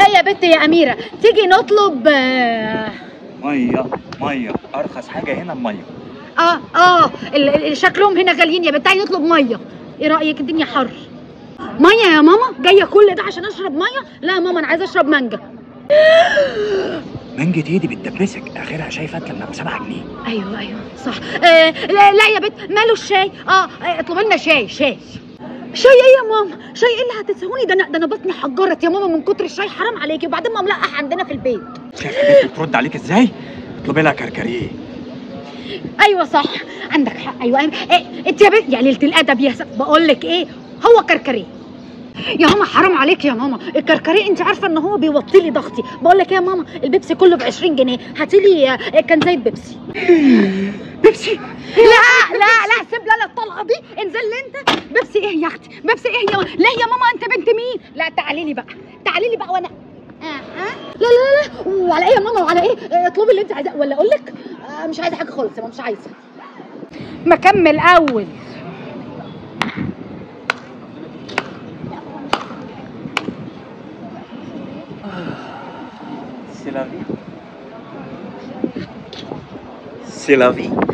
هي يا بنت يا اميره تيجي نطلب اه ميه ميه ارخص حاجه هنا الميه اه, آه ال- ال- شكلهم هنا غاليين يا بنت تعالي نطلب ميه ايه رايك الدنيا حر ميه يا ماما جايه كل ده عشان اشرب ميه لا يا ماما انا عايزه اشرب مانجا منجة ايدي بتدبسك اخرها شايفه لما ب 7 جنيه ايوه ايوه صح آه لا, لا يا بنت ماله الشاي اه آه، اطلب لنا شاي شاي شاي ايه يا ماما شاي ايه اللي هتسهوني ده انا ده انا بطني حجرت يا ماما من كتر الشاي حرام عليكي وبعدين ما ملقح عندنا في البيت شايف البنت بترد عليك ازاي اطلبي لها كركريه ايوه صح عندك حق ايوه أيوة. إيه انت يا بنت يا ليله الادب يا س... بقول لك ايه هو كركريه يا ماما حرام عليك يا ماما الكركريه انت عارفه ان هو بيوطي لي ضغطي بقول لك ايه يا ماما البيبسي كله ب 20 جنيه هاتي لي آه، كان زي بيبسي بيبسي لا لا لا سيب لي انا الطلقه دي انزل لي انت بيبسي ايه يا اختي بيبسي ايه يا لا يا ماما انت بنت مين لا تعالي لي بقى تعالي لي بقى وانا آه آه. لا لا لا وعلى ايه يا ماما وعلى ايه آه، اطلبي اللي انت عايزاه ولا اقول لك آه مش عايزه حاجه خالص يا ماما مش عايزه ما كمل اول سيلافي سيلافي